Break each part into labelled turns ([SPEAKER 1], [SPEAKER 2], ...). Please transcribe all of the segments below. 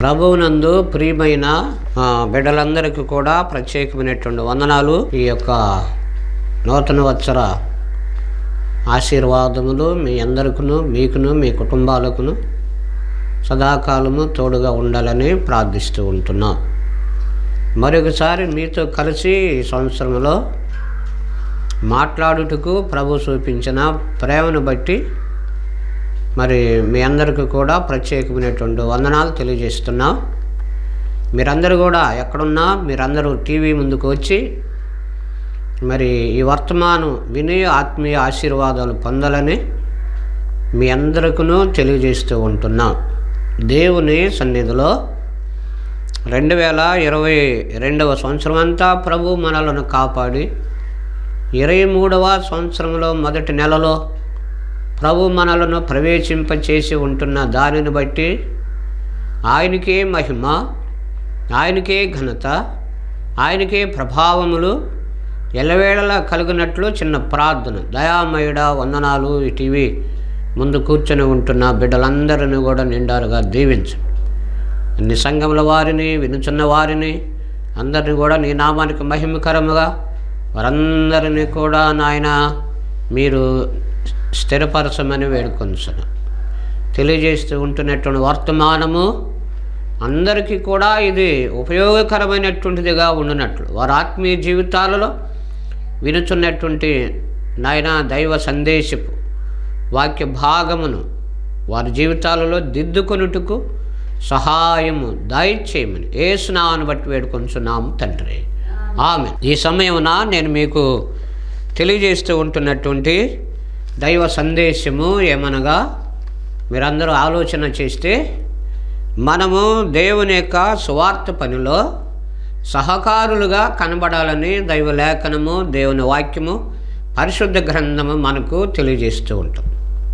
[SPEAKER 1] ప్రభువునందు ప్రియమైన ఆ, బిడ్డలందరికీ కూడా ప్రత్యేకమైనటువంటి వందనాలు ఈ యొక్క నూతన వత్సర ఆశీర్వాదములు మీ అందరికీ మీకును మీ కుటుంబాలకును సదాకాలము తోడుగా ఉండాలని ప్రార్థిస్తూ ఉంటున్నాం మరొకసారి మీతో కలిసి ఈ సంవత్సరంలో మాట్లాడుటకు ప్రభు చూపించిన ప్రేమను బట్టి మరి మీ అందరికీ కూడా ప్రత్యేకమైనటువంటి వందనాలు తెలియజేస్తున్నాం మీరందరూ కూడా ఎక్కడున్నా మీరందరూ టీవీ ముందుకు వచ్చి మరి ఈ వర్తమానం విని ఆత్మీయ ఆశీర్వాదాలు పొందాలని మీ అందరికీ తెలియజేస్తూ ఉంటున్నాం దేవుని సన్నిధిలో రెండు వేల ఇరవై రెండవ సంవత్సరం అంతా ప్రభు మనలను కాపాడి ఇరవై మూడవ సంవత్సరంలో మొదటి నెలలో ప్రభు మనలను ప్రవేశింపచేసి ఉంటున్న దానిని బట్టి ఆయనకే మహిమ ఆయనకే ఘనత ఆయనకే ప్రభావములు ఎల్లవేళలా కలిగినట్లు చిన్న ప్రార్థన దయామయుడ వందనాలు ఈ టీవీ ముందు కూర్చొని ఉంటున్న బిడ్డలందరినీ కూడా నిండారుగా దీవించు అన్ని సంఘముల వారిని వినుచున్న వారిని అందరిని కూడా నీ నామానికి మహిమకరముగా వారందరినీ కూడా నాయన మీరు స్థిరపరచమని వేడుకొంచును తెలియజేస్తూ ఉంటున్నటువంటి వర్తమానము అందరికీ కూడా ఇది ఉపయోగకరమైనటువంటిదిగా ఉండినట్లు వారి ఆత్మీయ జీవితాలలో వినుచున్నటువంటి నాయన దైవ సందేశపు వాక్య భాగమును వారి జీవితాలలో దిద్దుకొనుటకు సహాయము దయచేయమని ఏ స్నాను బట్టి వేడుకొంచున్నాము తండ్రి ఆమె ఈ సమయమున నేను మీకు తెలియజేస్తూ ఉంటున్నటువంటి దైవ సందేశము ఏమనగా మీరందరూ ఆలోచన చేస్తే మనము దేవుని యొక్క సువార్త పనిలో సహకారులుగా కనబడాలని దైవ లేఖనము దేవుని వాక్యము పరిశుద్ధ గ్రంథము మనకు తెలియజేస్తూ ఉంటాం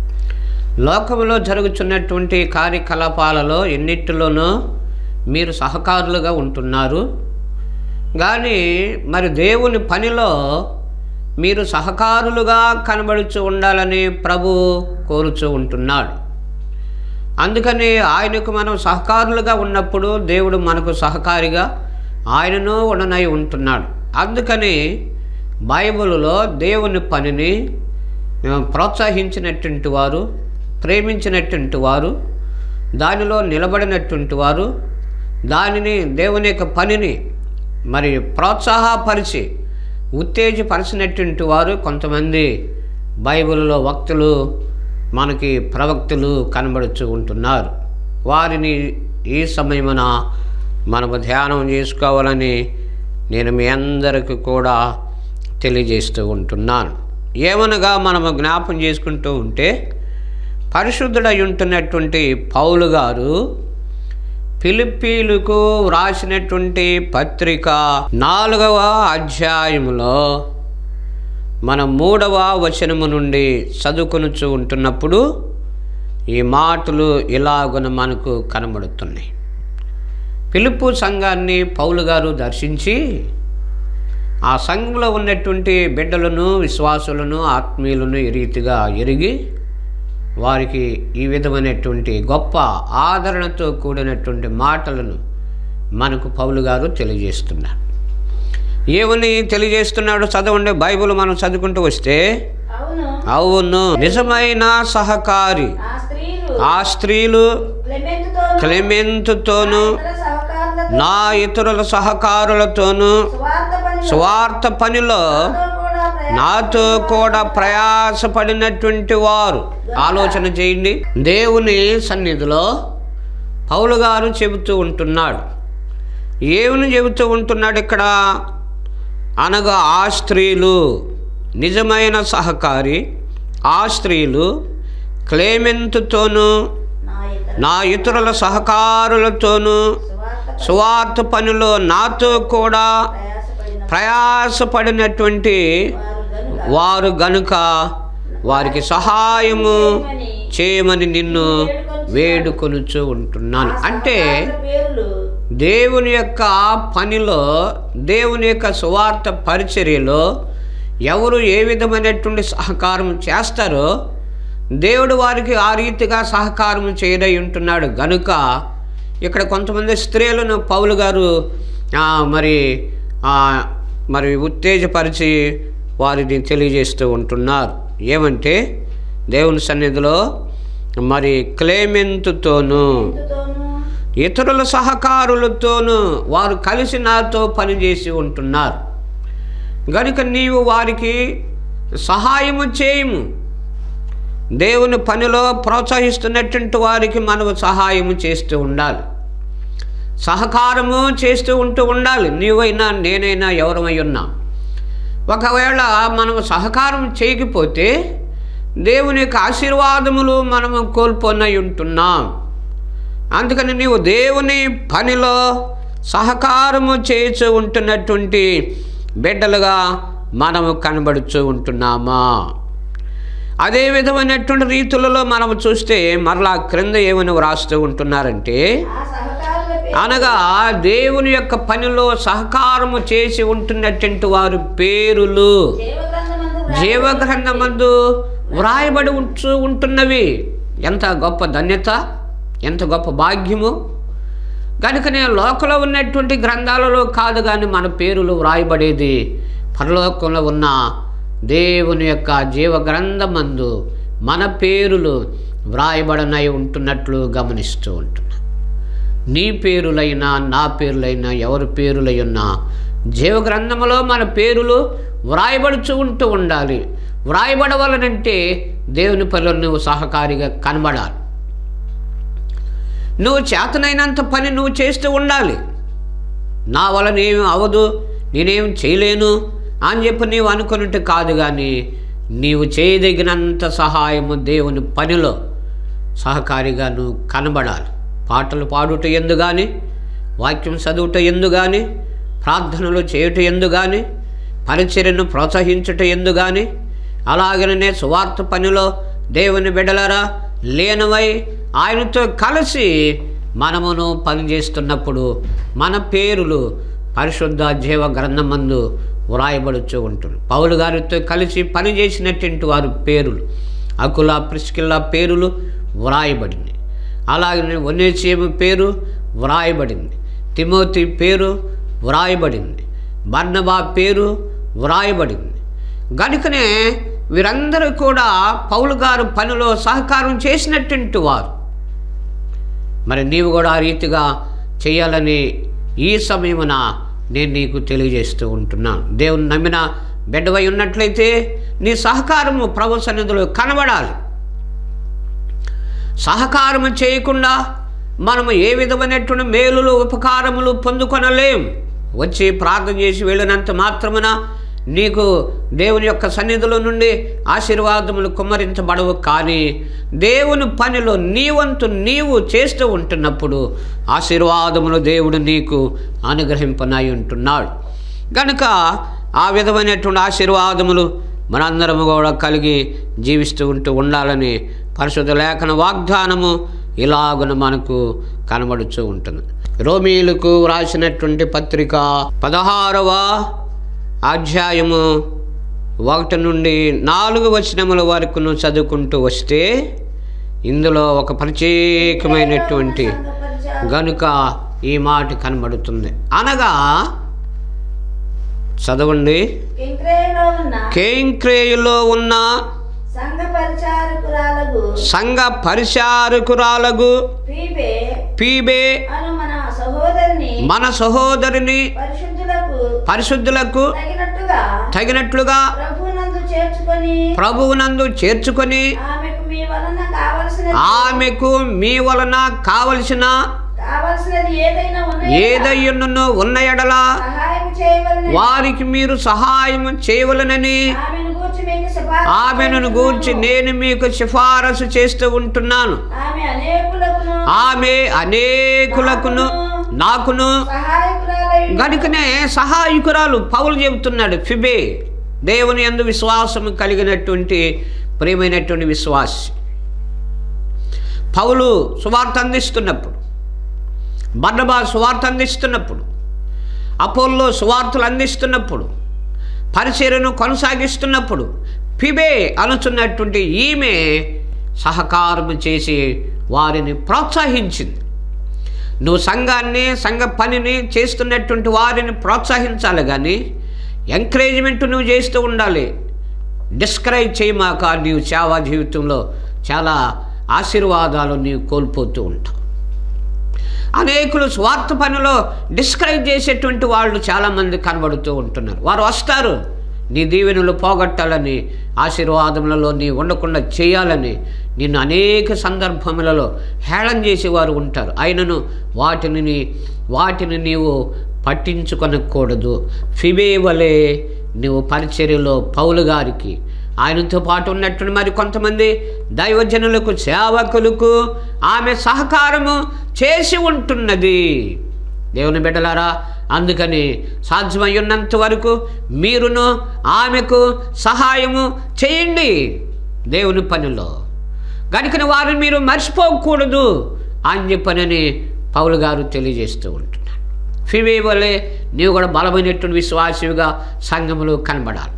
[SPEAKER 1] లోకంలో జరుగుతున్నటువంటి కార్యకలాపాలలో ఎన్నిటిలోనూ మీరు సహకారులుగా ఉంటున్నారు కానీ మరి దేవుని పనిలో మీరు సహకారులుగా కనబడుచు ఉండాలని ప్రభు కోరుచూ ఉంటున్నాడు అందుకని ఆయనకు మనం సహకారులుగా ఉన్నప్పుడు దేవుడు మనకు సహకారిగా ఆయనను ఉండనై ఉంటున్నాడు అందుకని బైబిల్లో దేవుని పనిని ఆ, ప్రోత్సహించినటువంటి వారు ప్రేమించినటువంటి వారు దానిలో నిలబడినటువంటి వారు దానిని దేవుని యొక్క పనిని మరి ప్రోత్సాహపరిచి ఉత్తేజపరిచినటువంటి వారు కొంతమంది బైబిల్లో వక్తులు మనకి ప్రవక్తులు కనబడుతూ ఉంటున్నారు వారిని ఈ సమయమున మనము ధ్యానం చేసుకోవాలని నేను మీ అందరికీ కూడా తెలియజేస్తూ ఉంటున్నాను ఏమనగా మనము జ్ఞాపం చేసుకుంటూ ఉంటే పరిశుద్ధుడై ఉంటున్నటువంటి పౌలు గారు ఫిలిప్పీలకు వ్రాసినటువంటి పత్రిక నాలుగవ అధ్యాయములో మన మూడవ వచనము నుండి చదువుకొనుచు ఉంటున్నప్పుడు ఈ మాటలు ఇలాగున మనకు కనబడుతున్నాయి పిలుపు సంఘాన్ని పౌలు గారు దర్శించి ఆ సంఘంలో ఉన్నటువంటి బిడ్డలను విశ్వాసులను ఆత్మీయులను ఈ రీతిగా ఎరిగి వారికి ఈ విధమైనటువంటి గొప్ప ఆదరణతో కూడినటువంటి మాటలను మనకు పౌలు గారు తెలియజేస్తున్నారు ఏమని తెలియజేస్తున్నాడు చదవండి బైబిల్ మనం చదువుకుంటూ వస్తే
[SPEAKER 2] అవును
[SPEAKER 1] అవును నిజమైన సహకారి
[SPEAKER 2] ఆ స్త్రీలు
[SPEAKER 1] ఆ స్త్రీలు
[SPEAKER 2] క్లెమెంతుతో
[SPEAKER 1] క్లెమెంతుతోను
[SPEAKER 2] ఇతర సహకారులతో
[SPEAKER 1] నా ఇతరుల సహకారులతోనూ
[SPEAKER 2] స్వార్థ పని
[SPEAKER 1] స్వార్థ పనిలో
[SPEAKER 2] కూడా ప్రయాస
[SPEAKER 1] నాతో కూడా ప్రయాసపడినటువంటి వారు ఆలోచన చేయండి దేవుని సన్నిధిలో పౌలు గారు చెబుతూ ఉంటున్నాడు ఏమని చెబుతూ ఉంటున్నాడు ఇక్కడ అనగా ఆ స్త్రీలు నిజమైన సహకారి ఆ స్త్రీలు క్లేమెంతుతోనూ
[SPEAKER 2] నా ఇతర
[SPEAKER 1] నా ఇతరుల సహకారులతోనూ
[SPEAKER 2] స్వార్థ
[SPEAKER 1] స్వార్థ పనిలో నాతో కూడా
[SPEAKER 2] ప్రయాసపడిన
[SPEAKER 1] ప్రయాసపడినటువంటి
[SPEAKER 2] వారు గనుక
[SPEAKER 1] వారు గనుక వారికి సహాయము చేయమని నిన్ను వేడుకొనుచు ఉంటున్నాను అంటే
[SPEAKER 2] పేర్లు
[SPEAKER 1] దేవుని యొక్క పనిలో దేవుని యొక్క సువార్త పరిచర్యలో ఎవరు ఏ విధమైనటువంటి సహకారం చేస్తారో దేవుడు వారికి ఆ రీతిగా సహకారం చేయడై ఉంటున్నాడు గనుక ఇక్కడ కొంతమంది స్త్రీలను పౌలు గారు ఆ, మరి ఆ, మరి ఉత్తేజపరిచి వారిని తెలియజేస్తూ ఉంటున్నారు ఏమంటే దేవుని సన్నిధిలో మరి క్లేమెంతుతోనూ
[SPEAKER 2] ఎంతుతోనూ
[SPEAKER 1] ఇతరుల సహకారులతోనూ వారు కలిసి నాతో పనిచేసి ఉంటున్నారు గనుక నీవు వారికి సహాయము చేయము దేవుని పనిలో ప్రోత్సహిస్తున్నటువంటి వారికి మనము సహాయము చేస్తూ ఉండాలి సహకారము చేస్తూ ఉంటూ ఉండాలి నీవైనా నేనైనా ఎవరమై ఉన్నా ఒకవేళ మనము సహకారం చేయకపోతే దేవుని యొక్క ఆశీర్వాదములు మనము కోల్పోనై ఉంటున్నాం అందుకని నీవు దేవుని పనిలో సహకారము చేస్తూ ఉంటున్నటువంటి బిడ్డలుగా మనము కనబడుతూ ఉంటున్నామా అదే విధమైనటువంటి రీతులలో మనము చూస్తే మరలా క్రింద ఏమని వ్రాస్తూ ఉంటున్నారంటే
[SPEAKER 2] ఆ సహకారుల పేరు
[SPEAKER 1] అనగా దేవుని యొక్క పనిలో సహకారము చేసి ఉంటున్నటువంటి వారి పేరులు
[SPEAKER 2] జీవగ్రంథమందు
[SPEAKER 1] జీవగ్రంథమందు వ్రాయబడి ఉంటూ ఉంటున్నవి ఎంత గొప్ప ధన్యత ఎంత గొప్ప భాగ్యము కనుకనే లోకంలో ఉన్నటువంటి గ్రంథాలలో కాదు కానీ మన పేరులు వ్రాయబడేది పరలోకంలో ఉన్న దేవుని యొక్క జీవ గ్రంథమందు మన పేరులు వ్రాయబడనై ఉంటున్నట్లు గమనిస్తూ ఉంటున్నాం నీ పేరులైనా నా పేరులైనా ఎవరి పేరులై ఉన్నా జీవగ్రంథములో మన పేరులు వ్రాయబడుచు ఉంటూ ఉండాలి వ్రాయబడవలనంటే దేవుని పనిలో నువ్వు సహకారిగా కనబడాలి నువ్వు చేతనైనంత పని నువ్వు చేస్తూ ఉండాలి నా వలన ఏమి అవదు నేనేం చేయలేను అని చెప్పి నీవు అనుకున్నట్టు కాదు కానీ నీవు చేయదగినంత సహాయము దేవుని పనిలో సహకారిగా నువ్వు కనబడాలి పాటలు పాడుట ఎందు కానీ వాక్యం చదువుట ఎందు కానీ ప్రార్థనలు చేయుట ఎందు కానీ పరిచర్యను ప్రోత్సహించుట ఎందు కానీ అలాగనే సువార్త పనిలో దేవుని బిడలరా లేనవై ఆయనతో కలిసి మనమును పనిచేస్తున్నప్పుడు మన పేరులు పరిశుద్ధ జీవ గ్రంథమందు వ్రాయబడుతూ ఉంటుంది పౌలు గారితో కలిసి పనిచేసినటువంటి వారి పేరులు అకుల ప్రిస్కిల్లా పేరులు వ్రాయబడింది అలాగనే వనేసేము పేరు వ్రాయబడింది తిమోతి పేరు వ్రాయబడింది బర్నబా పేరు వ్రాయబడింది గనుకనే వీరందరూ కూడా పౌలు గారు పనిలో సహకారం చేసినటువంటి వారు మరి నీవు కూడా ఆ రీతిగా చేయాలని ఈ సమయమున నేను నీకు తెలియజేస్తూ ఉంటున్నాను దేవుని నమ్మిన బిడ్డవై ఉన్నట్లయితే నీ సహకారము ప్రభు సన్నిధిలో కనబడాలి సహకారము చేయకుండా మనము ఏ విధమైనటువంటి మేలులు ఉపకారములు పొందుకొనలేం వచ్చి ప్రార్థన చేసి వెళ్ళినంత మాత్రమున నీకు దేవుని యొక్క సన్నిధిలో నుండి ఆశీర్వాదములు కుమ్మరించబడవు కానీ దేవుని పనిలో నీ వంతు నీవు చేస్తూ ఉంటున్నప్పుడు ఆశీర్వాదములు దేవుడు నీకు అనుగ్రహింపనై ఉంటున్నాడు కనుక ఆ విధమైనటువంటి ఆశీర్వాదములు మనందరము కూడా కలిగి జీవిస్తూ ఉంటూ ఉండాలని పరిశుద్ధ లేఖన వాగ్దానము ఇలాగున మనకు కనబడుతూ ఉంటుంది రోమీలకు వ్రాసినటువంటి పత్రిక పదహారవ అధ్యాయము ఒకటి నుండి నాలుగు వచనముల వరకు నువ్వు చదువుకుంటూ వస్తే ఇందులో ఒక ప్రత్యేకమైనటువంటి గనుక ఈ మాట కనబడుతుంది అనగా చదవండి
[SPEAKER 2] కింక్రేలో ఉన్న
[SPEAKER 1] కేంక్రేయులో ఉన్న
[SPEAKER 2] సంఘ పరిచారకురాలకు
[SPEAKER 1] సంఘ పరిచారకురాలగు
[SPEAKER 2] పీబే
[SPEAKER 1] పీబే
[SPEAKER 2] అను మన సహోదరిని
[SPEAKER 1] మన సహోదరిని
[SPEAKER 2] పరిశుద్ధులకు
[SPEAKER 1] పరిశుద్ధులకు
[SPEAKER 2] తగినట్టుగా
[SPEAKER 1] తగినట్లుగా
[SPEAKER 2] ప్రభునందు చేర్చుకొని
[SPEAKER 1] ప్రభువునందు చేర్చుకొని
[SPEAKER 2] ఆమెకు మీ వలన కావలసిన
[SPEAKER 1] ఆమెకు మీ వలన కావలసిన
[SPEAKER 2] కావలసినది ఏదైనా ఉన్న
[SPEAKER 1] ఏదయ్యున్నో ఉన్న ఎడల
[SPEAKER 2] సహాయం చేయవలన
[SPEAKER 1] వారికి మీరు సహాయం చేయవలనని
[SPEAKER 2] ఆమెను గూర్చి మీకు సిఫారసు
[SPEAKER 1] ఆమెను గూర్చి నేను మీకు సిఫారసు చేస్తూ ఉంటున్నాను
[SPEAKER 2] ఆమె అనేకులకును
[SPEAKER 1] ఆమె అనేకులకును నాకును
[SPEAKER 2] సహాయకురాలై
[SPEAKER 1] గనుకనే సహాయకురాలు పౌలు చెబుతున్నాడు ఫిబే దేవుని యందు విశ్వాసం కలిగినటువంటి ప్రియమైనటువంటి విశ్వాసి పౌలు సువార్త అందిస్తున్నప్పుడు బర్ణబా సువార్త అందిస్తున్నప్పుడు అపోల్లో సువార్తలు అందిస్తున్నప్పుడు పరిచర్యను కొనసాగిస్తున్నప్పుడు ఫిబే అనుచున్నటువంటి ఈమె సహకారం చేసి వారిని ప్రోత్సహించింది నువ్వు సంఘాన్ని సంఘ పనిని చేస్తున్నటువంటి వారిని ప్రోత్సహించాలి కానీ ఎంకరేజ్మెంట్ నువ్వు చేస్తూ ఉండాలి డిస్కరేజ్ చేయమాక నీవు సేవా జీవితంలో చాలా ఆశీర్వాదాలు నీవు కోల్పోతూ ఉంటావు అనేకులు స్వార్థ పనిలో డిస్కరేజ్ చేసేటువంటి వాళ్ళు చాలామంది కనబడుతూ ఉంటున్నారు వారు వస్తారు నీ దీవెనలు పోగొట్టాలని ఆశీర్వాదములలో నీ ఉండకుండా చేయాలని నిన్ను అనేక సందర్భములలో హేళన చేసేవారు ఉంటారు అయినను వాటిని నీ- వాటిని నీవు పట్టించుకొనకూడదు ఫిబే వలె నువ్వు పరిచర్యలో పౌలు గారికి ఆయనతో పాటు ఉన్నట్టు మరి కొంతమంది దైవజనులకు సేవకులకు ఆమె సహకారము చేసి ఉంటున్నది దేవుని బిడ్డలారా అందుకని సాధ్యమై ఉన్నంత వరకు మీరును ఆమెకు సహాయము చేయండి దేవుని పనిలో కనుక వారిని మీరు మర్చిపోకూడదు అని చెప్పనని పౌలు గారు తెలియజేస్తూ ఉంటున్నాడు ఫివే వలె నీవు కూడా బలమైనటువంటి విశ్వాసివిగా సంఘములో కనబడాలి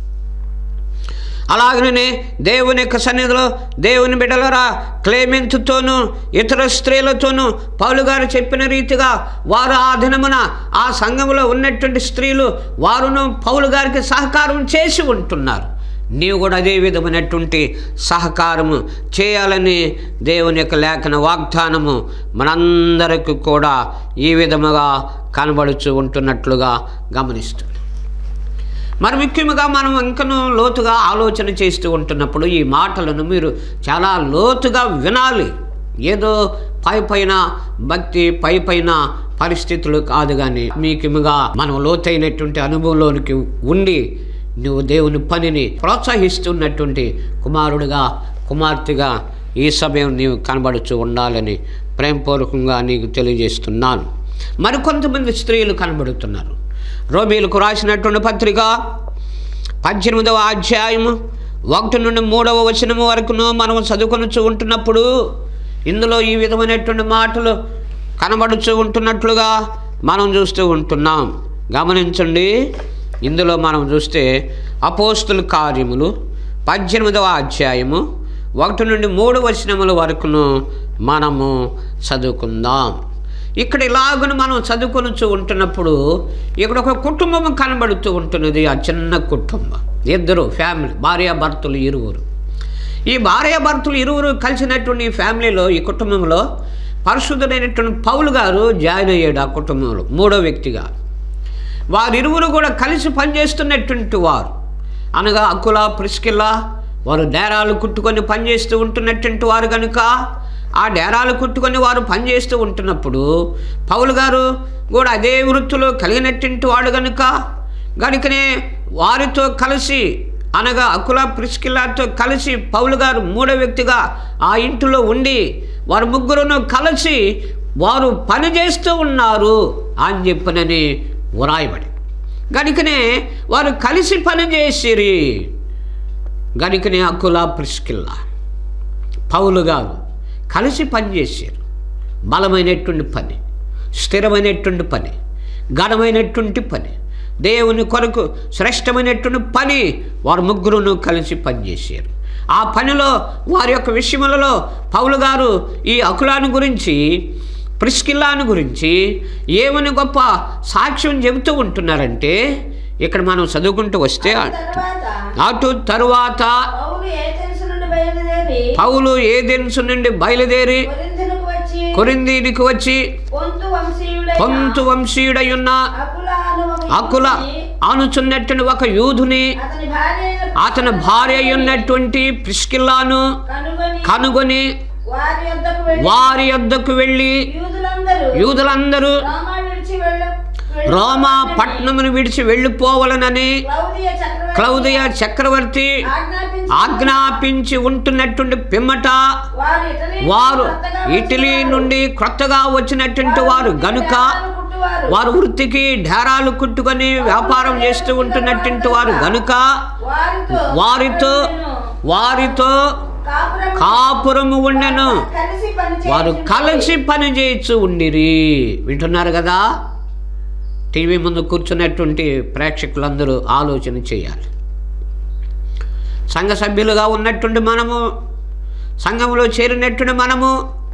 [SPEAKER 1] అలాగనే దేవుని యొక్క సన్నిధిలో దేవుని బిడ్డలరా క్లేమెంతుతోనూ ఇతర స్త్రీలతోనూ పౌలు గారు చెప్పిన రీతిగా వారు ఆ దినమున ఆ సంఘములో ఉన్నటువంటి స్త్రీలు వారును పౌలు గారికి సహకారం చేసి ఉంటున్నారు నీవు కూడా అదే విధమైనటువంటి సహకారము చేయాలని దేవుని యొక్క లేఖన వాగ్దానము మనందరికీ కూడా ఈ విధముగా కనబడుచు ఉంటున్నట్లుగా గమనిస్తుంది మరి ముఖ్యంగా మనం ఇంకను లోతుగా ఆలోచన చేస్తూ ఉంటున్నప్పుడు ఈ మాటలను మీరు చాలా లోతుగా వినాలి ఏదో పై పైన భక్తి పై పైన పరిస్థితులు కాదు కానీ మీకుగా మనం లోతైనటువంటి అనుభవంలోనికి ఉండి నువ్వు దేవుని పనిని ప్రోత్సహిస్తున్నటువంటి కుమారుడిగా కుమార్తెగా ఈ సమయం నీవు కనబడుచు ఉండాలని ప్రేమపూర్వకంగా నీకు తెలియజేస్తున్నాను మరికొంతమంది స్త్రీలు కనబడుతున్నారు రోమీలకు రాసినటువంటి పత్రిక పద్దెనిమిదవ అధ్యాయము ఒకటి నుండి మూడవ వచనము వరకును మనం చదువుకొనుచు ఉంటున్నప్పుడు ఇందులో ఈ విధమైనటువంటి మాటలు కనబడుచు ఉంటున్నట్లుగా మనం చూస్తూ ఉంటున్నాం గమనించండి ఇందులో మనం చూస్తే అపోస్తుల కార్యములు పద్దెనిమిదవ అధ్యాయము ఒకటి నుండి మూడు వచనముల వరకును మనము చదువుకుందాం ఇక్కడ ఇలాగను మనం చదువుకొనుచు ఉంటున్నప్పుడు ఇక్కడ ఒక కుటుంబం కనబడుతూ ఉంటున్నది ఆ చిన్న కుటుంబం ఇద్దరు ఫ్యామిలీ భార్యాభర్తలు ఇరువురు ఈ భార్యాభర్తలు ఇరువురు కలిసినటువంటి ఈ ఫ్యామిలీలో ఈ కుటుంబంలో పరిశుద్ధుడైనటువంటి పౌలు గారు జాయిన్ అయ్యాడు ఆ కుటుంబంలో మూడో వ్యక్తిగా వారిరువురు కూడా కలిసి పనిచేస్తున్నటువంటి వారు అనగా అకుల ప్రిస్కిల్లా వారు డేరాలు కుట్టుకొని పనిచేస్తూ ఉంటున్నటువంటి వారు కనుక ఆ డేరాలు కుట్టుకొని వారు పనిచేస్తూ ఉంటున్నప్పుడు పౌలు గారు కూడా అదే వృత్తిలో కలిగినటువంటి వాడు కనుక కనుకనే వారితో కలిసి అనగా అకుల ప్రిస్కిల్లాతో కలిసి పౌలు గారు మూడో వ్యక్తిగా ఆ ఇంటిలో ఉండి వారు ముగ్గురును కలిసి వారు పని చేస్తూ ఉన్నారు అని చెప్పినని వ్రాయబడి గనుకనే వారు కలిసి పని చేసిరి గనుకనే అకుల ప్రిస్కిల్లా పౌలు గారు కలిసి పనిచేశారు బలమైనటువంటి పని స్థిరమైనటువంటి పని ఘనమైనటువంటి పని దేవుని కొరకు శ్రేష్టమైనటువంటి పని వారు ముగ్గురును కలిసి పనిచేశారు ఆ పనిలో వారి యొక్క విషయములలో పౌలు గారు ఈ అకులాను గురించి ప్రిస్కిల్లాను గురించి ఏమని గొప్ప సాక్ష్యం చెబుతూ ఉంటున్నారంటే ఇక్కడ మనం చదువుకుంటూ వస్తే
[SPEAKER 2] తర్వాత
[SPEAKER 1] అటు తరువాత
[SPEAKER 2] పౌలు ఏథెన్స్ నుండి బయలుదేరి
[SPEAKER 1] పౌలు ఏదెన్సు నుండి బయలుదేరి
[SPEAKER 2] కొరింథునకు వచ్చి
[SPEAKER 1] కొరిందీనికి వచ్చి
[SPEAKER 2] పొంతు వంశీయుడైన
[SPEAKER 1] పొంతు వంశీయుడయున్న
[SPEAKER 2] అకుల అను ఒక
[SPEAKER 1] అకుల
[SPEAKER 2] యూదుని,
[SPEAKER 1] అనుచున్నటువంటి ఒక యూదుని
[SPEAKER 2] అతని భార్య అయిన
[SPEAKER 1] అతని భార్య అయ్యున్నటువంటి ప్రిస్కిల్లాను
[SPEAKER 2] కనుగొని
[SPEAKER 1] కనుగొని
[SPEAKER 2] వారి యొద్దకు వెళ్ళి
[SPEAKER 1] వారి యొద్దకు వెళ్ళి
[SPEAKER 2] యూదులందరూ
[SPEAKER 1] యూదులందరూ
[SPEAKER 2] రోమా విడిచి వెళ్ళు వెళ్ళు-
[SPEAKER 1] రోమా పట్టణమును విడిచి వెళ్ళిపోవలనని
[SPEAKER 2] క్లౌదియ చక్రవర్తి
[SPEAKER 1] క్లౌదియ చక్రవర్తి
[SPEAKER 2] ఆజ్ఞాపించి
[SPEAKER 1] ఆజ్ఞాపించి ఉంటున్నటువంటి పిమ్మట
[SPEAKER 2] వారు ఇటలీ
[SPEAKER 1] వారు
[SPEAKER 2] కొత్తగా
[SPEAKER 1] ఇటలీ
[SPEAKER 2] వచ్చిన
[SPEAKER 1] నుండి క్రొత్తగా వచ్చినటువంటి వారు గనుక
[SPEAKER 2] వారు కుట్టువారు.
[SPEAKER 1] వారు వృత్తికి ఢేరాలు కుట్టుకొని వ్యాపారం చేస్తూ ఉంటున్నటువంటి వారు గనుక
[SPEAKER 2] వారితో
[SPEAKER 1] వారితో వారితో
[SPEAKER 2] కాపురం
[SPEAKER 1] కాపురము ఉండెను
[SPEAKER 2] కలిసి పని
[SPEAKER 1] వారు
[SPEAKER 2] చేయుచుండిరి.
[SPEAKER 1] కలిసి పని చేయొచ్చు ఉండిరి వింటున్నారు కదా టీవీ ముందు కూర్చున్నటువంటి ప్రేక్షకులందరూ ఆలోచన చేయాలి సంఘ సభ్యులుగా ఉన్నటువంటి మనము సంఘంలో చేరినటువంటి మనము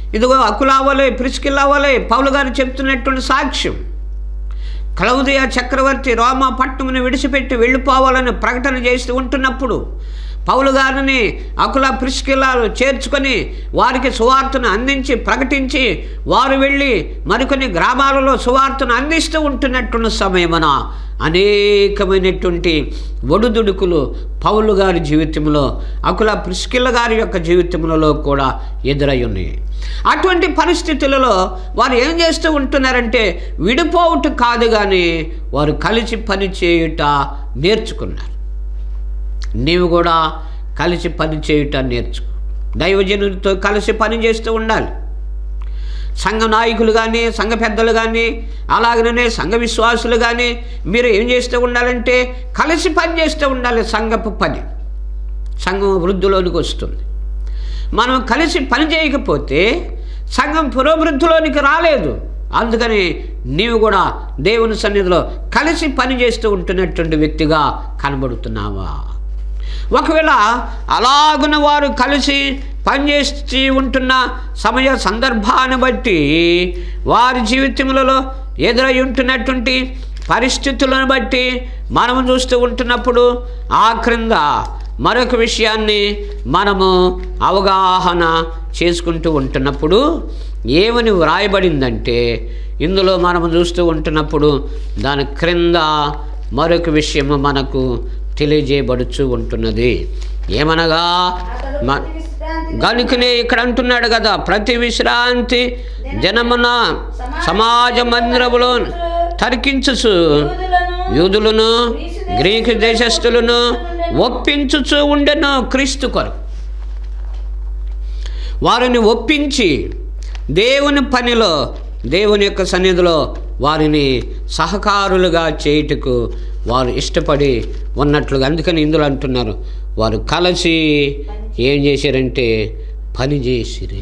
[SPEAKER 1] ఇదిగో అకులావలే ప్రిస్కిల్లావలే పౌలు గారు చెప్తున్నటువంటి సాక్ష్యం క్లౌదియా చక్రవర్తి రోమా పట్టణమును విడిచిపెట్టి వెళ్ళిపోవాలని ప్రకటన చేస్తూ ఉంటున్నప్పుడు పౌలు గారిని అకుల ప్రిస్కిల్లాలు చేర్చుకొని వారికి సువార్తను అందించి ప్రకటించి వారు వెళ్ళి మరికొన్ని గ్రామాలలో సువార్తను అందిస్తూ ఉంటున్నట్టున్న సమయమున అనేకమైనటువంటి ఒడుదుడుకులు పౌలు గారి జీవితంలో అకుల ప్రిస్కిల్ల గారి యొక్క జీవితంలో కూడా ఎదురై ఉన్నాయి అటువంటి పరిస్థితులలో వారు ఏం చేస్తూ ఉంటున్నారంటే విడిపోవుట కాదు కానీ వారు కలిసి పని చేయుట నేర్చుకున్నారు నీవు కూడా కలిసి పని చేయుట నేర్చుకో దైవజనులతో కలిసి పని చేస్తూ ఉండాలి సంఘ నాయకులు కానీ సంఘ పెద్దలు కానీ అలాగనే సంఘ విశ్వాసులు కానీ మీరు ఏం చేస్తూ ఉండాలంటే కలిసి పని చేస్తూ ఉండాలి సంఘపు పని సంఘం వృద్ధిలోనికి వస్తుంది మనం కలిసి పని చేయకపోతే సంఘం పురోవృద్ధిలోనికి రాలేదు అందుకని నీవు కూడా దేవుని సన్నిధిలో కలిసి పని చేస్తూ ఉంటున్నటువంటి వ్యక్తిగా కనబడుతున్నావా ఒకవేళ అలాగున వారు కలిసి పనిచేస్తూ ఉంటున్న సమయ సందర్భాన్ని బట్టి వారి జీవితములలో ఎదురై ఉంటున్నటువంటి పరిస్థితులను బట్టి మనము చూస్తూ ఉంటున్నప్పుడు ఆ క్రింద మరొక విషయాన్ని మనము అవగాహన చేసుకుంటూ ఉంటున్నప్పుడు ఏమని వ్రాయబడిందంటే ఇందులో మనము చూస్తూ ఉంటున్నప్పుడు దాని క్రింద మరొక విషయము మనకు తెలియజేయబడుచు ఉంటున్నది ఏమనగా
[SPEAKER 2] అతడు
[SPEAKER 1] మ-
[SPEAKER 2] ప్రతి విశ్రాంతి
[SPEAKER 1] గనుకనే ఇక్కడ అంటున్నాడు కదా ప్రతి విశ్రాంతి జనమున సమాజ మందిరములో తర్కించుచు
[SPEAKER 2] యూదులను
[SPEAKER 1] యూదులను గ్రీకు దేశస్థులను ఒప్పించుచు ఉండెను క్రీస్తు కొరకు వారిని ఒప్పించి దేవుని పనిలో దేవుని యొక్క సన్నిధిలో వారిని సహకారులుగా చేయుటకు వారు ఇష్టపడి ఉన్నట్లుగా అందుకని ఇందులో అంటున్నారు వారు కలిసి ఏం చేశారంటే పని చేసిరి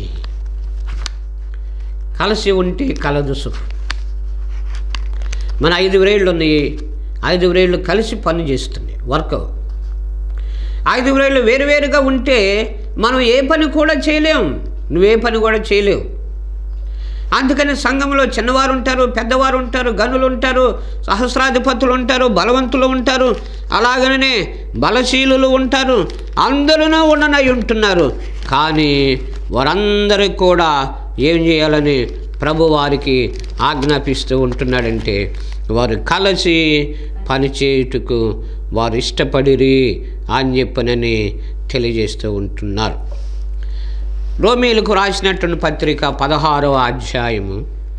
[SPEAKER 1] కలిసి ఉంటే కలదు సుఖం మన ఐదు వ్రేళ్ళు ఉన్నాయి ఐదు వ్రేళ్ళు కలిసి పని చేస్తుంది వర్క్ ఐదు వ్రేళ్ళు వేరువేరుగా ఉంటే మనం ఏ పని కూడా చేయలేం నువ్వే పని కూడా చేయలేవు అందుకని సంఘంలో చిన్నవారు ఉంటారు పెద్దవారు ఉంటారు గనులు ఉంటారు సహస్రాధిపతులు ఉంటారు బలవంతులు ఉంటారు అలాగనే బలశీలులు ఉంటారు అందరూ ఉండనై ఉంటున్నారు కానీ వారందరికీ కూడా ఏం చేయాలని ప్రభు వారికి ఆజ్ఞాపిస్తూ ఉంటున్నాడంటే వారు కలిసి పనిచేయుటకు వారు ఇష్టపడిరి అని చెప్పనని తెలియజేస్తూ ఉంటున్నారు రోమీలకు రాసినటువంటి పత్రిక పదహారవ అధ్యాయము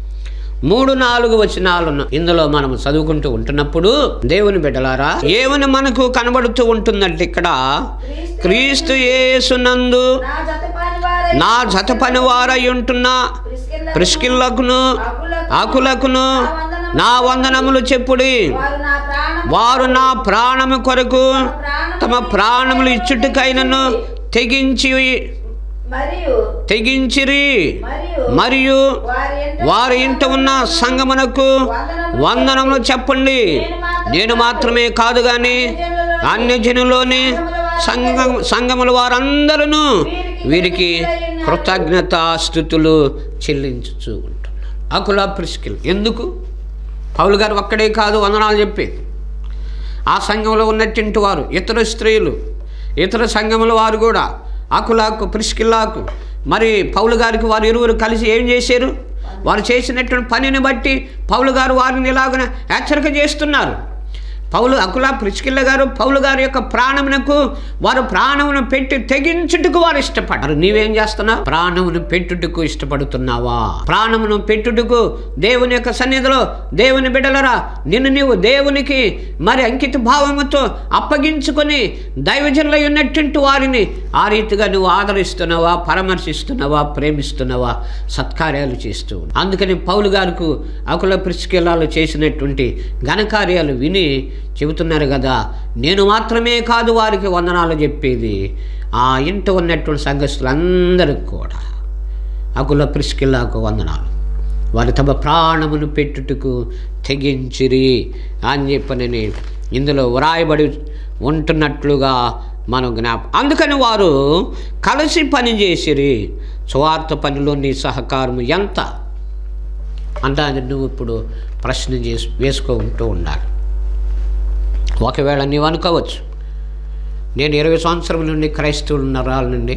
[SPEAKER 1] మూడు నాలుగు వచనాలను ఇందులో మనం చదువుకుంటూ ఉంటున్నప్పుడు దేవుని బిడ్డలారా ఏమని మనకు కనబడుతూ ఉంటుందంటే ఇక్కడ క్రీస్తు యేసునందు
[SPEAKER 2] నా జత పని వారై
[SPEAKER 1] నా జత పని వారై ఉంటున్న
[SPEAKER 2] ప్రిస్కిల్ల
[SPEAKER 1] ప్రిస్కిల్లకును ఆకులకును నా వందనములు చెప్పుడి
[SPEAKER 2] వారు నా ప్రాణం
[SPEAKER 1] వారు నా ప్రాణము కొరకు
[SPEAKER 2] ప్రాణం
[SPEAKER 1] తమ ప్రాణములు ఇచ్చుటకైనను తెగించి
[SPEAKER 2] మరియు
[SPEAKER 1] తెగించిరి
[SPEAKER 2] మరియు
[SPEAKER 1] మరియు
[SPEAKER 2] వారి ఎంట
[SPEAKER 1] వారి ఇంట ఉన్న సంగమునకు వందనములు చెప్పండి నేను మాత్రమే కాదు కానీ అన్య జనులోని సంఘ సంఘముల వారందరూ వీరికి కృతజ్ఞతాస్థుతులు చెల్లించుచూ ఉంటున్నారు అకుల ప్రిస్కిల్ ఎందుకు పౌలు గారు ఒక్కడే కాదు వందనాలు చెప్పేది ఆ సంఘంలో ఉన్నటువంటి వారు ఇతర స్త్రీలు ఇతర సంఘముల వారు కూడా అకులాకు ప్రిస్కిల్లాకు మరి పౌలు గారికి వారు ఇరువురు కలిసి ఏం చేశారు వారు చేసినటువంటి పనిని బట్టి పౌలు గారు వారిని ఇలాగన హెచ్చరిక చేస్తున్నారు పౌలు అకుల ప్రిస్కిల్ల గారు పౌలు గారి యొక్క ప్రాణమునకు వారు ప్రాణమును పెట్టి తెగించుటకు వారు ఇష్టపడ్డారు నీవేం చేస్తున్నావు ప్రాణమును పెట్టుటకు ఇష్టపడుతున్నావా ప్రాణమును పెట్టుటకు దేవుని యొక్క సన్నిధిలో దేవుని బిడలరా నిన్ను నీవు దేవునికి మరి అంకిత భావముతో అప్పగించుకొని దైవజనులై ఉన్నటువంటి వారిని ఆ రీతిగా నువ్వు ఆదరిస్తున్నావా పరామర్శిస్తున్నావా ప్రేమిస్తున్నావా సత్కార్యాలు చేస్తూ ఉన్నావు. అందుకని పౌలు గారికి అకుల ప్రిస్కిల్లాలు చేసినటువంటి ఘనకార్యాలు విని చెబుతున్నారు కదా నేను మాత్రమే కాదు వారికి వందనాలు చెప్పేది ఆ ఇంట ఉన్నటువంటి సంఘస్థులందరికీ కూడా అకుల ప్రిస్కిల్లాకు వందనాలు వారు తమ ప్రాణమును పెట్టుటకు తెగించిరి అని చెప్పనని ఇందులో వ్రాయబడి ఉంటున్నట్లుగా మనం జ్ఞాప అందుకని వారు కలిసి పనిచేసిరి సువార్త పనిలో నీ సహకారం ఎంత అన్నది నువ్వు ఇప్పుడు ప్రశ్న చేసి వేసుకుంటూ ఉండాలి ఒకవేళ నీవు అనుకోవచ్చు నేను ఇరవై సంవత్సరం నుండి క్రైస్తవులు నరాల నుండి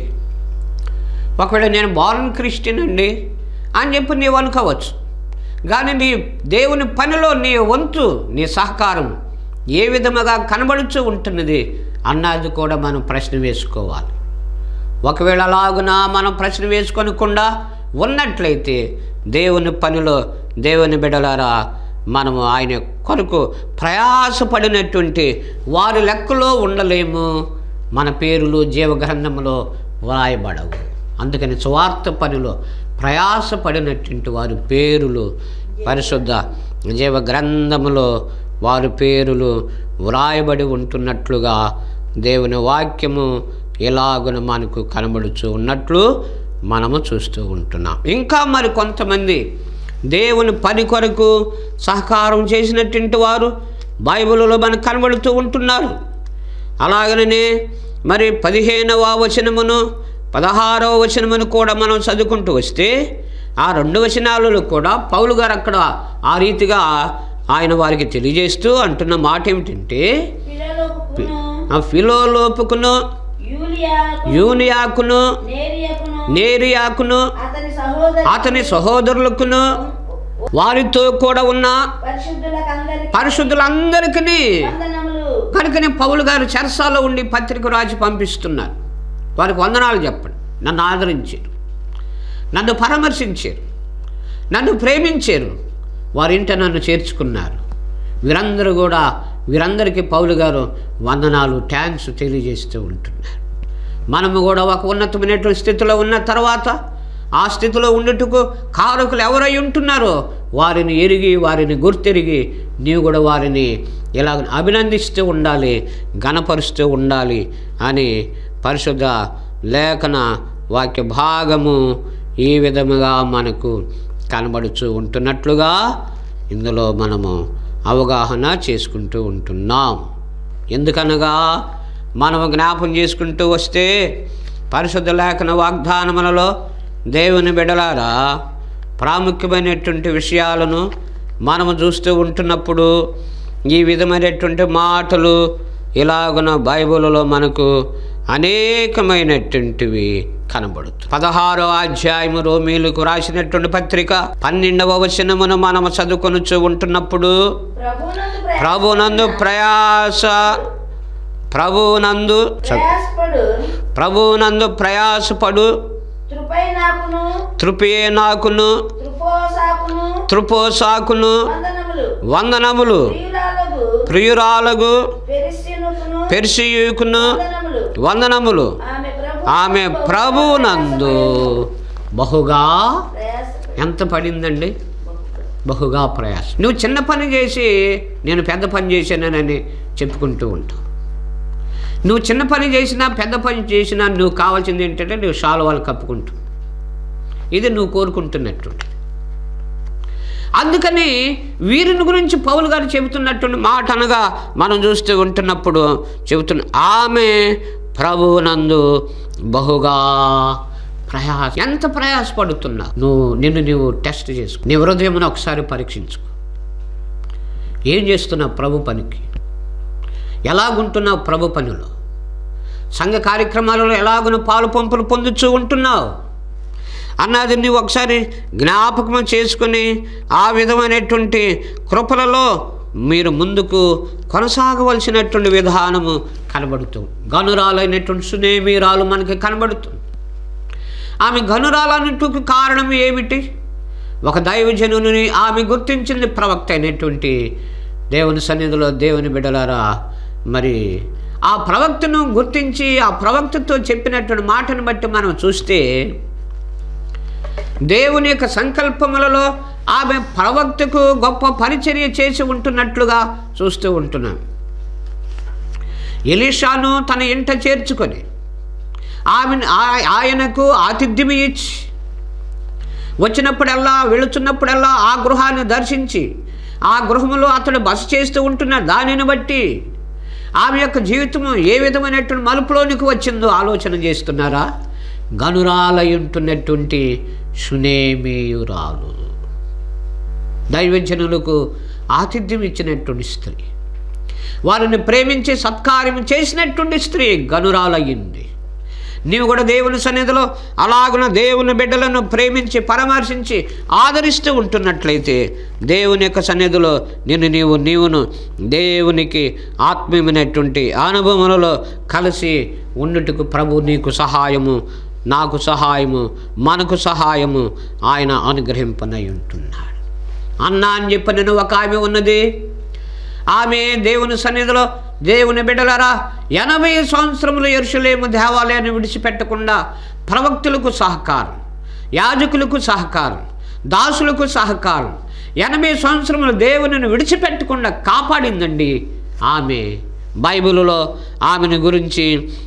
[SPEAKER 1] ఒకవేళ నేను బార్న్ క్రిస్టియన్ అండి అని చెప్పి నీవు అనుకోవచ్చు కానీ నీ దేవుని పనిలో నీ వంతు నీ సహకారం ఏ విధముగా కనబడుతూ ఉంటున్నది అన్నది కూడా మనం ప్రశ్న వేసుకోవాలి ఒకవేళ అలాగున మనం ప్రశ్న వేసుకొనకుండా ఉన్నట్లయితే దేవుని పనిలో దేవుని బిడలారా మనము ఆయన కొరకు ప్రయాసపడినటువంటి వారి లెక్కలో ఉండలేము మన పేరులు జీవగ్రంథంలో వ్రాయబడవు అందుకని స్వార్థ పనిలో ప్రయాసపడినటువంటి వారి పేరులు పరిశుద్ధ జీవ గ్రంథములో వారి పేరులు వ్రాయబడి ఉంటున్నట్లుగా దేవుని వాక్యము ఎలాగున మనకు కనబడుచు ఉన్నట్లు మనము చూస్తూ ఉంటున్నాం ఇంకా మరి కొంతమంది దేవుని పని కొరకు సహకారం చేసినటువంటి వారు బైబిల్లో మనకు కనబడుతూ ఉంటున్నారు అలాగనే మరి పదిహేనవ వచనమును పదహారవ వచనమును కూడా మనం చదువుకుంటూ వస్తే ఆ రెండు వచనాలలో కూడా పౌలు గారు అక్కడ ఆ రీతిగా ఆయన వారికి తెలియజేస్తూ అంటున్న మాట ఏమిటంటే
[SPEAKER 2] పిల్లలకును
[SPEAKER 1] ఆ ఫిలోలోపుకును
[SPEAKER 2] యూలియాకు
[SPEAKER 1] యూనియాకును
[SPEAKER 2] నేరియకును
[SPEAKER 1] నేరియాకును
[SPEAKER 2] అతని సహోదరి
[SPEAKER 1] అతని సహోదరులకును వారితో కూడా ఉన్న
[SPEAKER 2] పరిశుద్ధులకందరికి
[SPEAKER 1] పరిశుద్ధులందరికీ
[SPEAKER 2] వందనములు
[SPEAKER 1] కనుకనే పౌలు గారు చెరసాలో ఉండి పత్రిక రాసి పంపిస్తున్నారు వారికి వందనాలు చెప్పండి నన్ను ఆదరించారు నన్ను పరామర్శించారు నన్ను ప్రేమించారు వారింట నన్ను చేర్చుకున్నారు వీరందరూ కూడా వీరందరికీ పౌలు గారు వందనాలు థ్యాంక్స్ తెలియజేస్తూ ఉంటున్నారు మనము కూడా ఒక ఉన్నతమైనటువంటి స్థితిలో ఉన్న తర్వాత ఆ స్థితిలో ఉండుటకు కారకులు ఎవరై ఉంటున్నారో వారిని ఎరిగి వారిని గుర్తెరిగి నీవు కూడా వారిని ఇలా అభినందిస్తూ ఉండాలి గణపరుస్తూ ఉండాలి అని పరిశుద్ధ లేఖన వాక్య భాగము ఈ విధముగా మనకు కనబడుచూ ఉంటున్నట్లుగా ఇందులో మనము అవగాహన చేసుకుంటూ ఉంటున్నాం ఎందుకనగా మనము జ్ఞాపం చేసుకుంటూ వస్తే పరిశుద్ధ లేఖన వాగ్దానములలో దేవుని బిడలారా ప్రాముఖ్యమైనటువంటి విషయాలను మనము చూస్తూ ఉంటున్నప్పుడు ఈ విధమైనటువంటి మాటలు ఇలాగున బైబిల్లో మనకు అనేకమైనటువంటివి కనబడుతుంది పదహారో అధ్యాయము రోమీలకు రాసినటువంటి పత్రిక పన్నెండవ వచనమును మనము చదువుకొనుచు ఉంటున్నప్పుడు
[SPEAKER 2] ప్రభునందు
[SPEAKER 1] ప్రభునందు ప్రయాస ప్రభునందు చ-
[SPEAKER 2] ప్రయాసపడు
[SPEAKER 1] ప్రభునందు ప్రయాసపడు
[SPEAKER 2] త్రుపై నాకును
[SPEAKER 1] తృపియే నాకును
[SPEAKER 2] త్రుపోసాకును
[SPEAKER 1] త్రుపోసాకును
[SPEAKER 2] వందనములు
[SPEAKER 1] వందనములు
[SPEAKER 2] ప్రియురాలకు
[SPEAKER 1] ప్రియురాలగు
[SPEAKER 2] పెరిసినుకును
[SPEAKER 1] పెర్సియుకును
[SPEAKER 2] వందనములు
[SPEAKER 1] వందనములు
[SPEAKER 2] ఆమె ప్రభు
[SPEAKER 1] ఆమె ప్రభునందు బహుగా
[SPEAKER 2] ప్రయాసపడు
[SPEAKER 1] ఎంత పడిందండి బహుగా ప్రయాస నువ్వు చిన్న పని చేసి నేను పెద్ద పని చేశానని చెప్పుకుంటూ ఉంటావు నువ్వు చిన్న పని చేసినా పెద్ద పని చేసినా నువ్వు కావాల్సింది ఏంటంటే నువ్వు శాలువాలు కప్పుకుంటూ ఇది నువ్వు కోరుకుంటున్నట్టు అందుకని వీరిని గురించి పౌలు గారు చెబుతున్నటువంటి మాట అనగా మనం చూస్తూ ఉంటున్నప్పుడు చెబుతున్న ఆమె ప్రభువునందు బహుగా ప్రయాస ఎంత ప్రయాసపడుతున్నా నువ్వు నిన్ను నీవు టెస్ట్ చేసుకో నీ హృదయమును ఒకసారి పరీక్షించుకో ఏం చేస్తున్నావు ప్రభు పనికి ఎలాగుంటున్నావు ప్రభు పనిలో సంఘ కార్యక్రమాలలో ఎలాగున పాలు పంపులు పొందుతూ ఉంటున్నావు అన్నది నువ్వు ఒకసారి జ్ఞాపకం చేసుకుని ఆ విధమైనటువంటి కృపలలో మీరు ముందుకు కొనసాగవలసినటువంటి విధానము కనబడుతుంది గనురాలైనటువంటి సునేమీరాలు మనకి కనబడుతుంది ఆమె గనురాలన్నిటికి కారణం ఏమిటి ఒక దైవజనుని ఆమె గుర్తించింది ప్రవక్త అయినటువంటి దేవుని సన్నిధిలో దేవుని బిడలారా మరి ఆ ప్రవక్తను గుర్తించి ఆ ప్రవక్తతో చెప్పినటువంటి మాటను బట్టి మనం చూస్తే దేవుని యొక్క సంకల్పములలో ఆమె ప్రవక్తకు గొప్ప పరిచర్య చేసి ఉంటున్నట్లుగా చూస్తూ ఉంటున్నాం ఎలీషాను తన ఇంట చేర్చుకొని ఆమె ఆ- ఆయనకు ఆతిథ్యం ఇచ్చి వచ్చినప్పుడల్లా వెళుతున్నప్పుడల్లా ఆ గృహాన్ని దర్శించి ఆ గృహంలో అతడు బస చేస్తూ ఉంటున్న దానిని బట్టి ఆమె యొక్క జీవితం ఏ విధమైనటువంటి మలుపులోనికి వచ్చిందో ఆలోచన చేస్తున్నారా గనురాలయుంటున్నటువంటి సునేమేయురాలు దైవజనులకు ఆతిథ్యం ఇచ్చినటువంటి స్త్రీ వారిని ప్రేమించి సత్కార్యం చేసినటువంటి స్త్రీ గనురాలయ్యింది నీవు కూడా దేవుని సన్నిధిలో అలాగున దేవుని బిడ్డలను ప్రేమించి పరామర్శించి ఆదరిస్తూ ఉంటున్నట్లయితే దేవుని యొక్క సన్నిధిలో నిన్ను నీవు నీవును దేవునికి ఆత్మీయమైనటువంటి అనుభవములలో కలిసి ఉండుటకు ప్రభు నీకు సహాయము నాకు సహాయము మనకు సహాయము ఆయన అనుగ్రహింపనై ఉంటున్నాడు అన్నా అని చెప్పి నేను ఒక ఆమె ఉన్నది ఆమె దేవుని సన్నిధిలో దేవుని బిడ్డలారా ఎనభై సంవత్సరములు ఎరుసలేము దేవాలయాన్ని విడిచిపెట్టకుండా ప్రవక్తులకు సహకారం యాజకులకు సహకారం దాసులకు సహకారం ఎనభై సంవత్సరములు దేవునిని విడిచిపెట్టకుండా కాపాడిందండి ఆమె బైబిలులో ఆమెను గురించి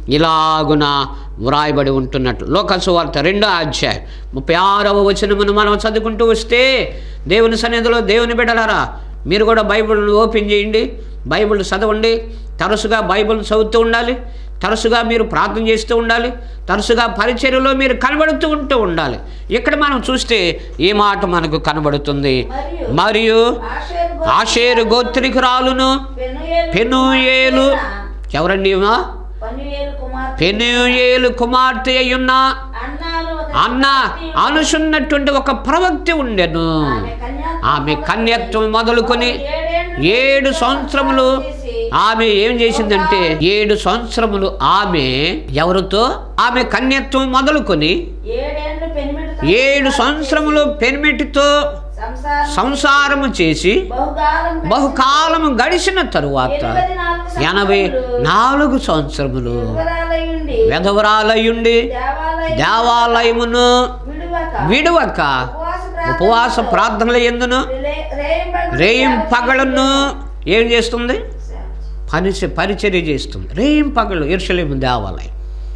[SPEAKER 1] ఇలాగున వ్రాయబడి ఉంటున్నట్లు లోకసు వార్త రెండో అధ్యాయం ముప్పై ఆరవ వచనమును మనం చదువుకుంటూ వస్తే దేవుని సన్నిధిలో దేవుని బిడ్డలారా మీరు కూడా బైబిల్ను ఓపెన్ చేయండి బైబిల్ చదవండి తరచుగా బైబిల్ చదువుతూ ఉండాలి తరచుగా మీరు ప్రార్థన చేస్తూ ఉండాలి తరచుగా పరిచర్యలో మీరు కనబడుతూ ఉంటూ ఉండాలి ఇక్కడ మనం చూస్తే ఈ మాట మనకు కనబడుతుంది
[SPEAKER 2] మరియు
[SPEAKER 1] మరియు
[SPEAKER 2] ఆషేరు గోత్రికురాలు
[SPEAKER 1] ఆషేరు గోత్రికురాలును
[SPEAKER 2] పెనుయేలు
[SPEAKER 1] పెనుయేలు ఎవరండి ఈమె?
[SPEAKER 2] పనుయేలు కుమార్తె
[SPEAKER 1] పెనుయేలు కుమార్తె అయ్యున్న
[SPEAKER 2] అన్నాలు ఒక
[SPEAKER 1] అన్న అనుసున్నటువంటి ఒక ప్రవక్తి ఉండెను
[SPEAKER 2] ఆమె కన్యా-
[SPEAKER 1] ఆమె కన్యత్వం మొదలుకొని
[SPEAKER 2] ఏడేండ్లు
[SPEAKER 1] ఏడు సంవత్సరములు
[SPEAKER 2] చేసి
[SPEAKER 1] ఆమె ఏం చేసిందంటే ఏడు సంవత్సరములు ఆమె ఎవరితో ఆమె కన్యత్వం మొదలుకొని
[SPEAKER 2] ఏడేండ్లు పెనిమిటితో
[SPEAKER 1] ఏడు సంవత్సరములు పెనిమిటితో
[SPEAKER 2] సంసారం
[SPEAKER 1] సంసారము చేసి
[SPEAKER 2] బహుకాలం
[SPEAKER 1] బహుకాలము గడిచిన తరువాత
[SPEAKER 2] ఎనభై నాలుగు
[SPEAKER 1] ఎనభై
[SPEAKER 2] సంవత్సరములు
[SPEAKER 1] నాలుగు సంవత్సరములు
[SPEAKER 2] వివరాలయుండి
[SPEAKER 1] వెధవరాలయుండి
[SPEAKER 2] దేవాలయం
[SPEAKER 1] దేవాలయమును
[SPEAKER 2] విడువక
[SPEAKER 1] విడువక
[SPEAKER 2] ఉపవాస
[SPEAKER 1] ఉపవాస ప్రార్థనల ఎందును
[SPEAKER 2] రే- రేయింబగళ్ళు
[SPEAKER 1] రేయం పగలను
[SPEAKER 2] సేవ
[SPEAKER 1] ఏం చేస్తుంది
[SPEAKER 2] చేసి-
[SPEAKER 1] పని పరిచర్య చేస్తుంది రేయం పగలు ఎరుసలేము దేవాలయం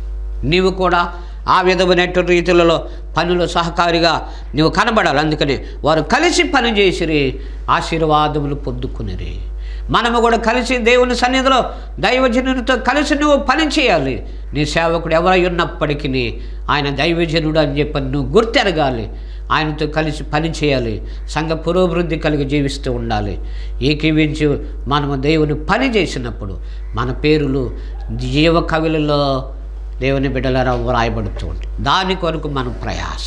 [SPEAKER 1] నీవు కూడా ఆ విధమైనటువంటి రీతులలో పనులు సహకారిగా నీవు కనబడాలి అందుకని వారు కలిసి పని చేసిరి ఆశీర్వాదములు పొందుకునిరి మనము కూడా కలిసి దేవుని సన్నిధిలో దైవజనునితో కలిసి నువ్వు పని చేయాలి నీ సేవకుడు ఎవరై ఉన్నప్పటికీ ఆయన దైవజనుడు అని చెప్పి నువ్వు గుర్తెరగాలి ఆయనతో కలిసి పని చేయాలి సంఘ పురోభివృద్ధి కలిగి జీవిస్తూ ఉండాలి ఏకీవించి మనము దేవుని పని చేసినప్పుడు మన పేరులు జీవ కవులలో దేవుని బిడ్డల వ్రాయబడుతూ ఉంటుంది దాని కొరకు మనం ప్రయాస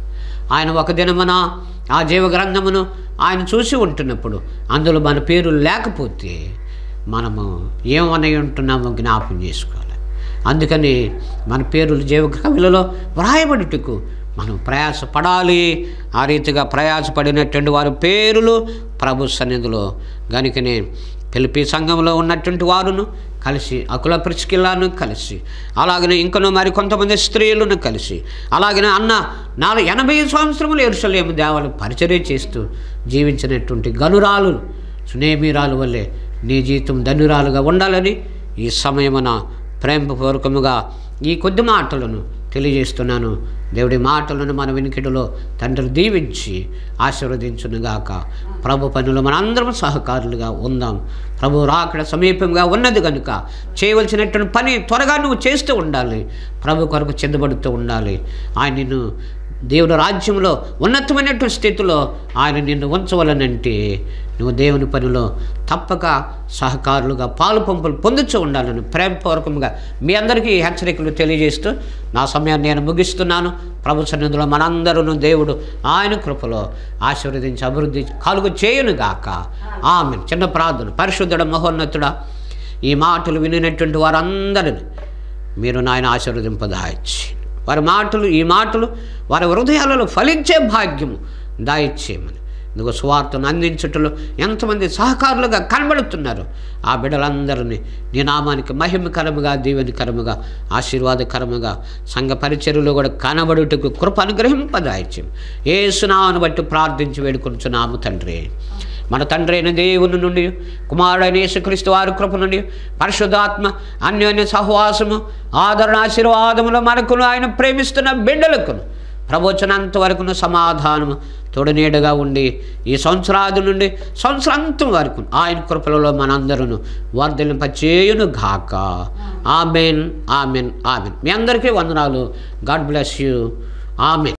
[SPEAKER 1] ఆయన ఒక దినమున ఆ జీవ గ్రంథమును ఆయన చూసి ఉంటున్నప్పుడు అందులో మన పేరు లేకపోతే మనము ఏమని ఉంటున్నామో జ్ఞాపం చేసుకోవాలి అందుకని మన పేరులు జీవ కవులలో వ్రాయబడుటకు మనం ప్రయాసపడాలి ఆ రీతిగా ప్రయాసపడినటువంటి వారి పేరులు ప్రభు సన్నిధిలో గనుకనే పిలిపి సంఘంలో ఉన్నటువంటి వారును కలిసి అకుల ప్రిస్కిల్లాను కలిసి అలాగనే ఇంకనూ మరి కొంతమంది స్త్రీలను కలిసి అలాగనే అన్న నాలుగు ఎనభై సంవత్సరములు ఎరుసలేము దేవాలు పరిచర్య చేస్తూ జీవించినటువంటి గనురాలు సునేమీరాలు వల్లే నీ జీవితం ధనురాలుగా ఉండాలని ఈ సమయమున ప్రేమపూర్వకముగా ఈ కొద్ది మాటలను తెలియజేస్తున్నాను దేవుడి మాటలను మన వెనుకటిలో తండ్రి దీవించి ఆశీర్వదించునుగాక ప్రభు పనులు మనందరం సహకారులుగా ఉందాం ప్రభు రాకడ సమీపంగా ఉన్నది కనుక చేయవలసినటువంటి పని త్వరగా నువ్వు చేస్తూ ఉండాలి ప్రభు కొరకు చెందబడుతూ ఉండాలి ఆయన నిన్ను దేవుని రాజ్యంలో ఉన్నతమైనటువంటి స్థితిలో ఆయన నిన్ను ఉంచవలనంటే నువ్వు దేవుని పనిలో తప్పక సహకారులుగా పాలు పంపులు పొందుతూ ఉండాలని ప్రేమపూర్వకంగా మీ అందరికీ ఈ హెచ్చరికలు తెలియజేస్తూ నా సమయాన్ని నేను ముగిస్తున్నాను ప్రభు సన్నిధిలో మనందరూ దేవుడు ఆయన కృపలో ఆశీర్వదించి అభివృద్ధి కలుగు చేయునుగాక ఆమె చిన్న ప్రార్థన పరిశుద్ధుడ మహోన్నతుడా ఈ మాటలు వినినటువంటి వారందరిని మీరు నాయన ఆశీర్వదింపదాయిచ్చి వారి మాటలు ఈ మాటలు వారి హృదయాలలో ఫలించే భాగ్యము దాయిచ్చేయమని ఇందుకు సువార్తను అందించుటలో ఎంతమంది సహకారులుగా కనబడుతున్నారు ఆ బిడ్డలందరినీ నీ నామానికి మహిమకరముగా దీవెనకరముగా ఆశీర్వాదకరముగా సంఘ పరిచర్యలో కూడా కనబడుటకు కృప అనుగ్రహింపదాయిచ్యం ఏ సునామను బట్టి ప్రార్థించి వేడుకొంచున్నాము తండ్రి మన తండ్రి అయిన దేవుని నుండి కుమారుడైన యేసుక్రీస్తు వారి కృప నుండి పరిశుద్ధాత్మ అన్యోన్య సహవాసము ఆదరణ ఆశీర్వాదములు మనకును ఆయన ప్రేమిస్తున్న బిడ్డలకును ప్రవచనంత వరకును సమాధానము తోడునీడగా ఉండి ఈ సంవత్సరాది నుండి సంవత్సరాంతం వరకు ఆయన కృపలలో మనందరూ వర్ధలింపచేయును గాక ఆమెన్ ఆమెన్ ఆమెన్ మీ అందరికీ వందనాలు గాడ్ బ్లెస్ యూ ఆమెన్